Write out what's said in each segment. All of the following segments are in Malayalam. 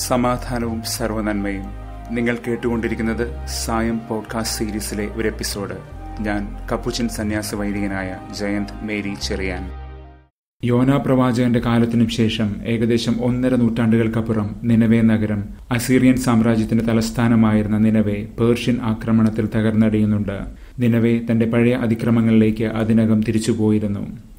സമാധാനവും സർവനന്മയും നിങ്ങൾ കേട്ടുകൊണ്ടിരിക്കുന്നത് സായം പോഡ്കാസ്റ്റ് സീരീസിലെ ഒരു എപ്പിസോഡ് ഞാൻ കപ്പുച്ചൻ സന്യാസ വൈദികനായ ജയന്ത് മേരി ചെറിയാൻ യോനാ പ്രവാചകന്റെ കാലത്തിനും ശേഷം ഏകദേശം ഒന്നര നൂറ്റാണ്ടുകൾക്കപ്പുറം നിലവേ നഗരം അസീറിയൻ സാമ്രാജ്യത്തിന്റെ തലസ്ഥാനമായിരുന്ന നിലവെ പേർഷ്യൻ ആക്രമണത്തിൽ തകർന്നടിയുന്നുണ്ട് നിലവെ തന്റെ പഴയ അതിക്രമങ്ങളിലേക്ക് അതിനകം തിരിച്ചുപോയിരുന്നു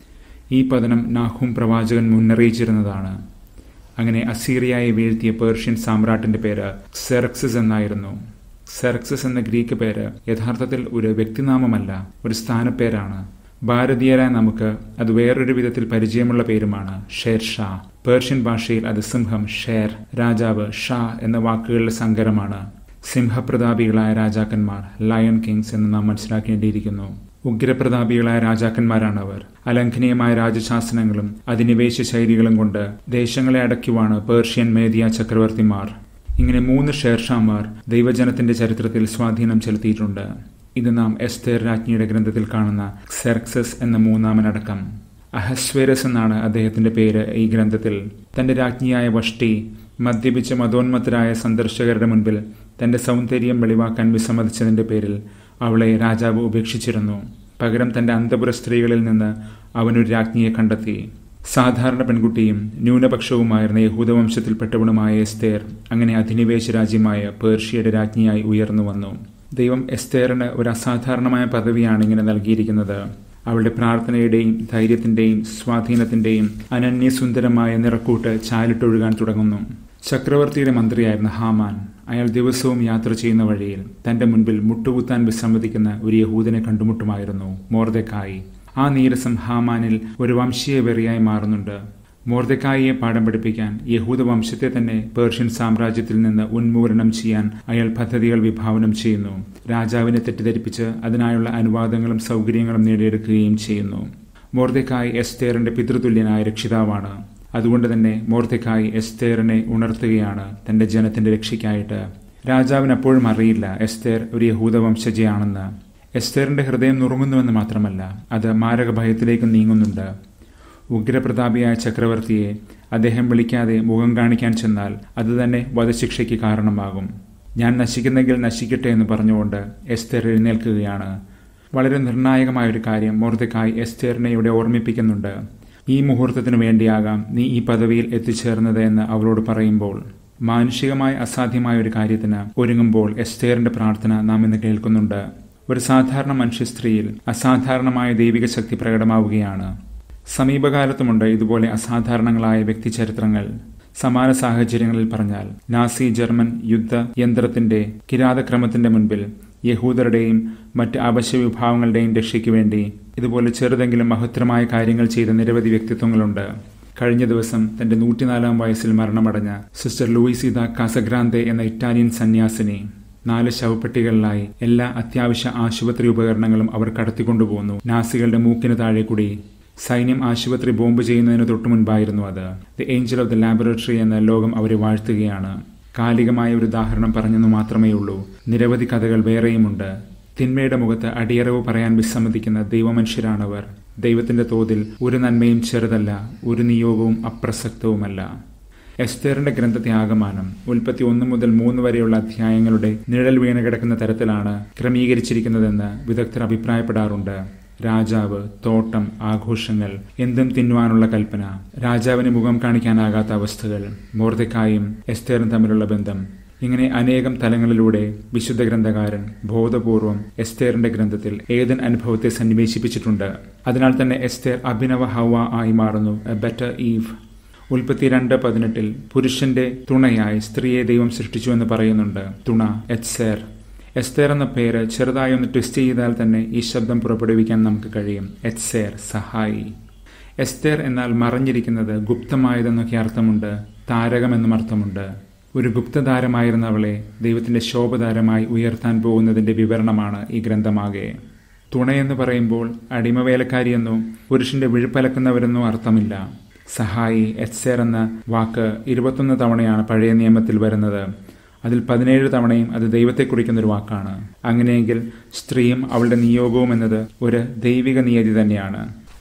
ഈ പതനം നാഹും പ്രവാചകൻ മുന്നറിയിച്ചിരുന്നതാണ് അങ്ങനെ അസീറിയയെ വീഴ്ത്തിയ പേർഷ്യൻ സാമ്രാട്ടിന്റെ പേര് സെറക്സിസ് എന്നായിരുന്നു സെറക്സിസ് എന്ന ഗ്രീക്ക് പേര് യഥാർത്ഥത്തിൽ ഒരു വ്യക്തിനാമമല്ല ഒരു സ്ഥാനപ്പേരാണ് ഭാരതീയരായ നമുക്ക് അത് വേറൊരു വിധത്തിൽ പരിചയമുള്ള പേരുമാണ് ഷേർ ഷാ പേർഷ്യൻ ഭാഷയിൽ അത് സിംഹം ഷേർ രാജാവ് ഷാ എന്ന വാക്കുകളുടെ സങ്കരമാണ് സിംഹപ്രതാപികളായ രാജാക്കന്മാർ ലയൺ കിങ്സ് എന്ന് നാം മനസ്സിലാക്കേണ്ടിയിരിക്കുന്നു ഉഗ്രപ്രതാപികളായ രാജാക്കന്മാരാണ് അവർ അലംഘനീയമായ രാജശാസനങ്ങളും അധിനിവേശ ശൈലികളും കൊണ്ട് ദേശങ്ങളെ അടയ്ക്കുവാണ് പേർഷ്യൻ മേദിയ ചക്രവർത്തിമാർ ഇങ്ങനെ മൂന്ന് ഷേർഷാമാർ ദൈവജനത്തിന്റെ ചരിത്രത്തിൽ സ്വാധീനം ചെലുത്തിയിട്ടുണ്ട് ഇത് നാം എസ്തേർ രാജ്ഞിയുടെ ഗ്രന്ഥത്തിൽ കാണുന്ന സെർക്സസ് എന്ന മൂന്നാമനടക്കം അഹസ്വേരസ് എന്നാണ് അദ്ദേഹത്തിന്റെ പേര് ഈ ഗ്രന്ഥത്തിൽ തന്റെ രാജ്ഞിയായ വഷ്ടി മദ്യപിച്ച മതോന്മത്തരായ സന്ദർശകരുടെ മുൻപിൽ തന്റെ സൗന്ദര്യം വെളിവാക്കാൻ വിസമ്മതിച്ചതിന്റെ പേരിൽ അവളെ രാജാവ് ഉപേക്ഷിച്ചിരുന്നു പകരം തന്റെ അന്തപുര സ്ത്രീകളിൽ നിന്ന് അവനൊരു രാജ്ഞിയെ കണ്ടെത്തി സാധാരണ പെൺകുട്ടിയും ന്യൂനപക്ഷവുമായിരുന്ന യഹൂദവംശത്തിൽപ്പെട്ടവളുമായ എസ്തേർ അങ്ങനെ അധിനിവേശ രാജ്യമായ പേർഷ്യയുടെ രാജ്ഞിയായി ഉയർന്നു വന്നു ദൈവം എസ്തേറിന് ഒരു അസാധാരണമായ പദവിയാണ് ഇങ്ങനെ നൽകിയിരിക്കുന്നത് അവളുടെ പ്രാർത്ഥനയുടെയും ധൈര്യത്തിന്റെയും സ്വാധീനത്തിന്റെയും അനന്യസുന്ദരമായ നിറക്കൂട്ട് ചാലിട്ടൊഴുകാൻ തുടങ്ങുന്നു ചക്രവർത്തിയുടെ മന്ത്രിയായിരുന്ന ഹാമാൻ അയാൾ ദിവസവും യാത്ര ചെയ്യുന്ന വഴിയിൽ തന്റെ മുൻപിൽ മുട്ടുകുത്താൻ വിസമ്മതിക്കുന്ന ഒരു യഹൂദനെ കണ്ടുമുട്ടുമായിരുന്നു മോർദക്കായി ആ നീരസം ഹാമാനിൽ ഒരു വംശീയ വെറിയായി മാറുന്നുണ്ട് മോർദക്കായിയെ പാഠം പഠിപ്പിക്കാൻ യഹൂദ വംശത്തെ തന്നെ പേർഷ്യൻ സാമ്രാജ്യത്തിൽ നിന്ന് ഉന്മൂലനം ചെയ്യാൻ അയാൾ പദ്ധതികൾ വിഭാവനം ചെയ്യുന്നു രാജാവിനെ തെറ്റിദ്ധരിപ്പിച്ച് അതിനായുള്ള അനുവാദങ്ങളും സൗകര്യങ്ങളും നേടിയെടുക്കുകയും ചെയ്യുന്നു മോർദക്കായി എസ്തേറിന്റെ പിതൃതുല്യനായ രക്ഷിതാവാണ് അതുകൊണ്ട് തന്നെ മോർദക്കായി എസ്തേറിനെ ഉണർത്തുകയാണ് തന്റെ ജനത്തിന്റെ രക്ഷയ്ക്കായിട്ട് രാജാവിന് അപ്പോഴും അറിയില്ല എസ്തേർ ഒരു യഹൂദ വംശജയാണെന്ന് എസ്തേറിന്റെ ഹൃദയം നുറുങ്ങുന്നുവെന്ന് മാത്രമല്ല അത് മാരക ഭയത്തിലേക്ക് നീങ്ങുന്നുണ്ട് ഉഗ്രപ്രതാപിയായ ചക്രവർത്തിയെ അദ്ദേഹം വിളിക്കാതെ മുഖം കാണിക്കാൻ ചെന്നാൽ അത് തന്നെ വധശിക്ഷയ്ക്ക് കാരണമാകും ഞാൻ നശിക്കുന്നെങ്കിൽ നശിക്കട്ടെ എന്ന് പറഞ്ഞുകൊണ്ട് എസ്തേർ എഴുന്നേൽക്കുകയാണ് വളരെ നിർണായകമായ ഒരു കാര്യം മോർദക്കായി എസ്തേറിനെ ഇവിടെ ഓർമ്മിപ്പിക്കുന്നുണ്ട് ഈ മുഹൂർത്തത്തിനു വേണ്ടിയാകാം നീ ഈ പദവിയിൽ എത്തിച്ചേർന്നത് എന്ന് അവളോട് പറയുമ്പോൾ മാനുഷികമായി അസാധ്യമായ ഒരു കാര്യത്തിന് ഒരുങ്ങുമ്പോൾ എസ്തേറിന്റെ പ്രാർത്ഥന നാം ഇന്ന് കേൾക്കുന്നുണ്ട് ഒരു സാധാരണ മനുഷ്യ സ്ത്രീയിൽ അസാധാരണമായ ദൈവിക ശക്തി പ്രകടമാവുകയാണ് സമീപകാലത്തുമുണ്ട് ഇതുപോലെ അസാധാരണങ്ങളായ വ്യക്തിചരിത്രങ്ങൾ സമാന സാഹചര്യങ്ങളിൽ പറഞ്ഞാൽ നാസി ജർമ്മൻ യുദ്ധ യന്ത്രത്തിന്റെ കിരാതക്രമത്തിന്റെ മുൻപിൽ യഹൂദരുടെയും മറ്റ് അവശ്യ വിഭാഗങ്ങളുടെയും രക്ഷയ്ക്ക് വേണ്ടി ഇതുപോലെ ചെറുതെങ്കിലും മഹത്തരമായ കാര്യങ്ങൾ ചെയ്ത നിരവധി വ്യക്തിത്വങ്ങളുണ്ട് കഴിഞ്ഞ ദിവസം തന്റെ നൂറ്റിനാലാം വയസ്സിൽ മരണമടഞ്ഞ സിസ്റ്റർ ലൂയിസിത കാസഗ്രാന്തെ എന്ന ഇറ്റാലിയൻ സന്യാസിനി നാല് ശവപ്പെട്ടികളിലായി എല്ലാ അത്യാവശ്യ ആശുപത്രി ഉപകരണങ്ങളും അവർ കടത്തിക്കൊണ്ടുപോകുന്നു നാസികളുടെ മൂക്കിന് താഴെ കൂടി സൈന്യം ആശുപത്രി ബോംബ് ചെയ്യുന്നതിന് തൊട്ടു മുൻപായിരുന്നു അത് the angel of the laboratory എന്ന ലോകം അവരെ വാഴ്ത്തുകയാണ് കാലികമായ ഒരു ഉദാഹരണം പറഞ്ഞെന്നു മാത്രമേ ഉള്ളൂ നിരവധി കഥകൾ വേറെയുമുണ്ട് തിന്മയുടെ മുഖത്ത് അടിയറവ് പറയാൻ വിസമ്മതിക്കുന്ന ദൈവമനുഷ്യരാണവർ ദൈവത്തിന്റെ തോതിൽ ഒരു നന്മയും ചെറുതല്ല ഒരു നിയോഗവും അപ്രസക്തവുമല്ല എസ്തേറിന്റെ ഗ്രന്ഥത്തെ ആകമാനം ഉൽപ്പത്തി ഒന്ന് മുതൽ മൂന്ന് വരെയുള്ള അധ്യായങ്ങളുടെ നിഴൽ വീണ് കിടക്കുന്ന തരത്തിലാണ് ക്രമീകരിച്ചിരിക്കുന്നതെന്ന് വിദഗ്ധർ അഭിപ്രായപ്പെടാറുണ്ട് രാജാവ് തോട്ടം ആഘോഷങ്ങൾ എന്തും തിന്നുവാനുള്ള കൽപ്പന രാജാവിന് മുഖം കാണിക്കാനാകാത്ത അവസ്ഥകൾ മോർദക്കായും എസ്തേറും തമ്മിലുള്ള ബന്ധം ഇങ്ങനെ അനേകം തലങ്ങളിലൂടെ വിശുദ്ധ ഗ്രന്ഥകാരൻ ബോധപൂർവം എസ്തേറിന്റെ ഗ്രന്ഥത്തിൽ ഏതൻ അനുഭവത്തെ സന്നിവേശിപ്പിച്ചിട്ടുണ്ട് അതിനാൽ തന്നെ എസ്തേർ അഭിനവ ഹവ ആയി മാറുന്നു എ ബെറ്റർ ഈവ് ഉൽപ്പത്തി രണ്ട് പതിനെട്ടിൽ പുരുഷന്റെ തുണയായി സ്ത്രീയെ ദൈവം സൃഷ്ടിച്ചു എന്ന് പറയുന്നുണ്ട് തുണ എത്സേർ എസ്തേർ എന്ന പേര് ചെറുതായി ഒന്ന് ട്വിസ്റ്റ് ചെയ്താൽ തന്നെ ഈ ശബ്ദം പുറപ്പെടുവിക്കാൻ നമുക്ക് കഴിയും എത്സേർ സഹായി എസ്തേർ എന്നാൽ മറഞ്ഞിരിക്കുന്നത് ഗുപ്തമായതെന്നൊക്കെ അർത്ഥമുണ്ട് താരകമെന്നും അർത്ഥമുണ്ട് ഒരു ഗുപ്തതാരമായിരുന്ന അവളെ ദൈവത്തിന്റെ ശോഭതാരമായി ഉയർത്താൻ പോകുന്നതിന്റെ വിവരണമാണ് ഈ ഗ്രന്ഥമാകെ തുണയെന്ന് പറയുമ്പോൾ അടിമവേലക്കാരിയെന്നോ പുരുഷന്റെ വിഴുപ്പലക്കുന്നവരെന്നോ അർത്ഥമില്ല സഹായി എത്സേർ എന്ന വാക്ക് ഇരുപത്തൊന്ന് തവണയാണ് പഴയ നിയമത്തിൽ വരുന്നത് അതിൽ പതിനേഴ് തവണയും അത് ദൈവത്തെ കുറിക്കുന്ന ഒരു വാക്കാണ് അങ്ങനെയെങ്കിൽ സ്ത്രീയും അവളുടെ നിയോഗവും എന്നത് ഒരു ദൈവിക നിയതി തന്നെയാണ്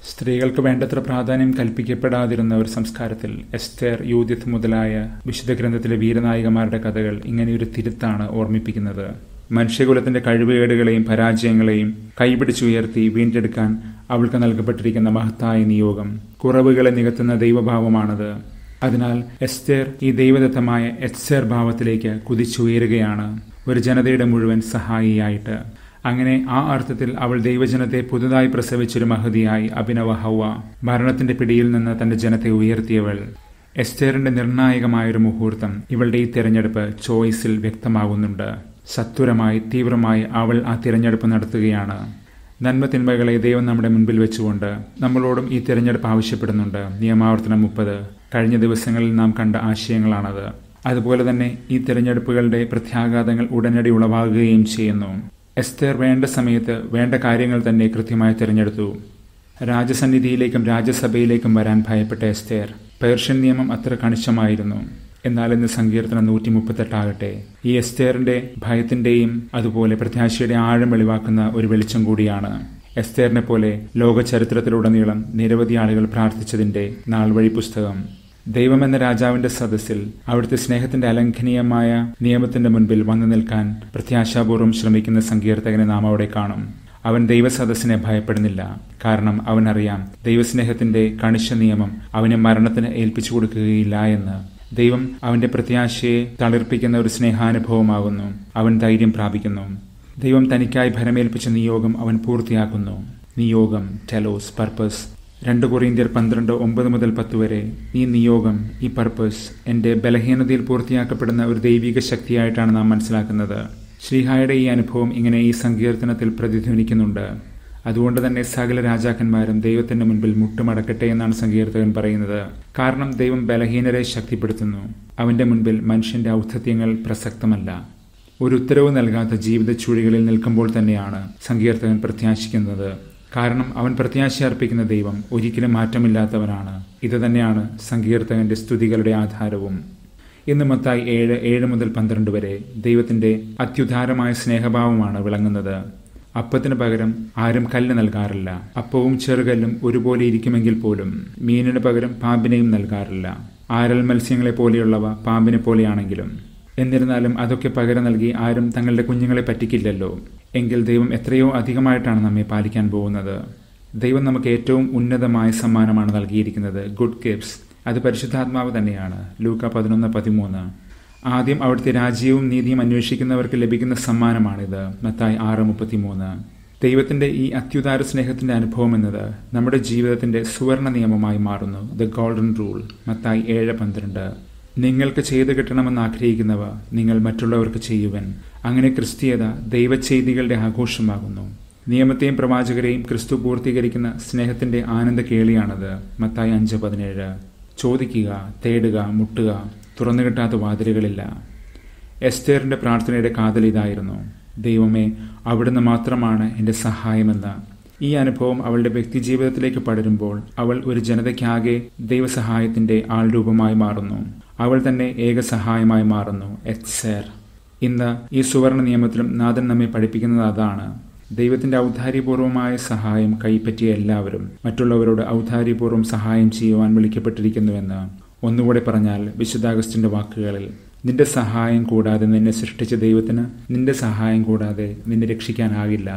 സ്ത്രീകൾക്ക് വേണ്ടത്ര പ്രാധാന്യം കൽപ്പിക്കപ്പെടാതിരുന്ന ഒരു സംസ്കാരത്തിൽ എസ്തേർ യൂതിത്ത് മുതലായ വിശുദ്ധ ഗ്രന്ഥത്തിലെ വീരനായികമാരുടെ കഥകൾ ഇങ്ങനെയൊരു തിരുത്താണ് ഓർമ്മിപ്പിക്കുന്നത് മനുഷ്യകുലത്തിന്റെ കഴിവുകേടുകളെയും പരാജയങ്ങളെയും കൈപിടിച്ചുയർത്തി വീണ്ടെടുക്കാൻ അവൾക്ക് നൽകപ്പെട്ടിരിക്കുന്ന മഹത്തായ നിയോഗം കുറവുകളെ നികത്തുന്ന ദൈവഭാവമാണത് അതിനാൽ എസ്തേർ ഈ ദൈവദത്തമായ എത്സേർ ഭാവത്തിലേക്ക് കുതിച്ചുയരുകയാണ് ഒരു ജനതയുടെ മുഴുവൻ സഹായിയായിട്ട് അങ്ങനെ ആ അർത്ഥത്തിൽ അവൾ ദൈവജനത്തെ പുതുതായി പ്രസവിച്ചൊരു മഹതിയായി അഭിനവ ഹൗവ മരണത്തിന്റെ പിടിയിൽ നിന്ന് തന്റെ ജനത്തെ ഉയർത്തിയവൾ എസ്റ്റേറിന്റെ നിർണായകമായൊരു മുഹൂർത്തം ഇവളുടെ ഈ തിരഞ്ഞെടുപ്പ് ചോയ്സിൽ വ്യക്തമാകുന്നുണ്ട് സത്വരമായി തീവ്രമായി അവൾ ആ തിരഞ്ഞെടുപ്പ് നടത്തുകയാണ് നന്മ തിന്മകളെ ദൈവം നമ്മുടെ മുൻപിൽ വെച്ചുകൊണ്ട് നമ്മളോടും ഈ തിരഞ്ഞെടുപ്പ് ആവശ്യപ്പെടുന്നുണ്ട് നിയമാവർത്തനം മുപ്പത് കഴിഞ്ഞ ദിവസങ്ങളിൽ നാം കണ്ട ആശയങ്ങളാണത് അതുപോലെ തന്നെ ഈ തിരഞ്ഞെടുപ്പുകളുടെ പ്രത്യാഘാതങ്ങൾ ഉടനടി ഉളവാകുകയും ചെയ്യുന്നു എസ്തേർ വേണ്ട സമയത്ത് വേണ്ട കാര്യങ്ങൾ തന്നെ കൃത്യമായി തിരഞ്ഞെടുത്തു രാജസന്നിധിയിലേക്കും രാജ്യസഭയിലേക്കും വരാൻ ഭയപ്പെട്ട എസ്തേർ പേർഷ്യൻ നിയമം അത്ര കണിശമായിരുന്നു എന്നാൽ ഇന്ന് സങ്കീർത്തനം നൂറ്റി മുപ്പത്തെട്ടാകട്ടെ ഈ എസ്തേറിന്റെ ഭയത്തിന്റെയും അതുപോലെ പ്രത്യാശയുടെ ആഴം വെളിവാക്കുന്ന ഒരു വെളിച്ചം കൂടിയാണ് എസ്തേറിനെ പോലെ ലോക ചരിത്രത്തിലുടനീളം നിരവധി ആളുകൾ പ്രാർത്ഥിച്ചതിന്റെ നാൾവഴി പുസ്തകം ദൈവമെന്ന രാജാവിന്റെ സദസ്സിൽ അവിടുത്തെ സ്നേഹത്തിന്റെ അലംഘനീയമായ നിയമത്തിന്റെ മുൻപിൽ വന്നു നിൽക്കാൻ പ്രത്യാശാപൂർവ്വം ശ്രമിക്കുന്ന സങ്കീർത്തകനെ നാം അവിടെ കാണും അവൻ ദൈവസദസ്സിനെ ഭയപ്പെടുന്നില്ല കാരണം അവനറിയാം ദൈവസ്നേഹത്തിന്റെ കണിശ നിയമം അവനെ മരണത്തിന് ഏൽപ്പിച്ചു കൊടുക്കുകയില്ല എന്ന് ദൈവം അവന്റെ പ്രത്യാശയെ തളിർപ്പിക്കുന്ന ഒരു സ്നേഹാനുഭവമാകുന്നു അവൻ ധൈര്യം പ്രാപിക്കുന്നു ദൈവം തനിക്കായി ഭരമേൽപ്പിച്ച നിയോഗം അവൻ പൂർത്തിയാക്കുന്നു നിയോഗം ടെലോസ് പർപ്പസ് രണ്ട് കൊറിയന്ത്യർ പന്ത്രണ്ട് ഒമ്പത് മുതൽ പത്ത് വരെ ഈ നിയോഗം ഈ പർപ്പസ് എൻ്റെ ബലഹീനതയിൽ പൂർത്തിയാക്കപ്പെടുന്ന ഒരു ദൈവിക ശക്തിയായിട്ടാണ് നാം മനസ്സിലാക്കുന്നത് ശ്രീഹായുടെ ഈ അനുഭവം ഇങ്ങനെ ഈ സങ്കീർത്തനത്തിൽ പ്രതിധ്വനിക്കുന്നുണ്ട് അതുകൊണ്ട് തന്നെ സകല രാജാക്കന്മാരും ദൈവത്തിന്റെ മുൻപിൽ മുട്ടുമടക്കട്ടെ എന്നാണ് സങ്കീർത്തകൻ പറയുന്നത് കാരണം ദൈവം ബലഹീനരെ ശക്തിപ്പെടുത്തുന്നു അവന്റെ മുൻപിൽ മനുഷ്യന്റെ ഔദ്ധത്യങ്ങൾ പ്രസക്തമല്ല ഒരു ഉത്തരവ് നൽകാത്ത ജീവിത ചുഴികളിൽ നിൽക്കുമ്പോൾ തന്നെയാണ് സങ്കീർത്തകൻ പ്രത്യാശിക്കുന്നത് കാരണം അവൻ പ്രത്യാശ അർപ്പിക്കുന്ന ദൈവം ഒരിക്കലും മാറ്റമില്ലാത്തവനാണ് ഇത് തന്നെയാണ് സങ്കീർത്തകന്റെ സ്തുതികളുടെ ആധാരവും ഇന്ന് മത്തായി ഏഴ് ഏഴ് മുതൽ പന്ത്രണ്ട് വരെ ദൈവത്തിന്റെ അത്യുദാരമായ സ്നേഹഭാവമാണ് വിളങ്ങുന്നത് അപ്പത്തിന് പകരം ആരും കല്ല് നൽകാറില്ല അപ്പവും ചെറുകല്ലും ഒരുപോലെ ഇരിക്കുമെങ്കിൽ പോലും മീനിന് പകരം പാമ്പിനെയും നൽകാറില്ല ആരൽ മത്സ്യങ്ങളെ പോലെയുള്ളവ പാമ്പിനെ പോലെയാണെങ്കിലും എന്നിരുന്നാലും അതൊക്കെ പകരം നൽകി ആരും തങ്ങളുടെ കുഞ്ഞുങ്ങളെ പറ്റിക്കില്ലല്ലോ എങ്കിൽ ദൈവം എത്രയോ അധികമായിട്ടാണ് നമ്മെ പാലിക്കാൻ പോകുന്നത് ദൈവം നമുക്ക് ഏറ്റവും ഉന്നതമായ സമ്മാനമാണ് നൽകിയിരിക്കുന്നത് ഗുഡ് ഗിഫ്റ്റ്സ് അത് പരിശുദ്ധാത്മാവ് തന്നെയാണ് ലൂക്ക പതിനൊന്ന് പതിമൂന്ന് ആദ്യം അവിടുത്തെ രാജ്യവും നീതിയും അന്വേഷിക്കുന്നവർക്ക് ലഭിക്കുന്ന സമ്മാനമാണിത് മത്തായി ആറ് മുപ്പത്തിമൂന്ന് ദൈവത്തിന്റെ ഈ അത്യുദാര സ്നേഹത്തിന്റെ അനുഭവം എന്നത് നമ്മുടെ ജീവിതത്തിന്റെ സുവർണ നിയമമായി മാറുന്നു ദ ഗോൾഡൻ റൂൾ മത്തായി ഏഴ് പന്ത്രണ്ട് നിങ്ങൾക്ക് ചെയ്തു കിട്ടണമെന്ന് ആഗ്രഹിക്കുന്നവ നിങ്ങൾ മറ്റുള്ളവർക്ക് ചെയ്യുവൻ അങ്ങനെ ക്രിസ്തീയത ദൈവചെയ്തികളുടെ ആഘോഷമാകുന്നു നിയമത്തെയും പ്രവാചകരെയും ക്രിസ്തു പൂർത്തീകരിക്കുന്ന സ്നേഹത്തിന്റെ ആനന്ദ കേളിയാണത് മത്തായി അഞ്ച് പതിനേഴ് ചോദിക്കുക തേടുക മുട്ടുക തുറന്നു കിട്ടാത്ത വാതിലുകളില്ല എസ്തേറിന്റെ പ്രാർത്ഥനയുടെ കാതൽ ഇതായിരുന്നു ദൈവമേ അവിടുന്ന് മാത്രമാണ് എൻ്റെ സഹായമെന്ന് ഈ അനുഭവം അവളുടെ വ്യക്തിജീവിതത്തിലേക്ക് പടരുമ്പോൾ അവൾ ഒരു ജനതയ്ക്കാകെ ദൈവസഹായത്തിന്റെ ആൾരൂപമായി മാറുന്നു അവൾ തന്നെ ഏക സഹായമായി മാറുന്നു എത്സേർ ഇന്ന് ഈ സുവർണ നിയമത്തിലും നാഥൻ നമ്മെ പഠിപ്പിക്കുന്നത് അതാണ് ദൈവത്തിന്റെ ഔദാര്യപൂർവമായ സഹായം കൈപ്പറ്റിയ എല്ലാവരും മറ്റുള്ളവരോട് ഔദാര്യപൂർവ്വം സഹായം ചെയ്യുവാൻ വിളിക്കപ്പെട്ടിരിക്കുന്നുവെന്ന് ഒന്നുകൂടെ പറഞ്ഞാൽ വിശുദ്ധാഗസ്റ്റിന്റെ വാക്കുകളിൽ നിന്റെ സഹായം കൂടാതെ നിന്നെ സൃഷ്ടിച്ച ദൈവത്തിന് നിന്റെ സഹായം കൂടാതെ നിന്നെ രക്ഷിക്കാനാകില്ല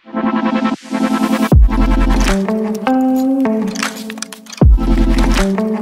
thank you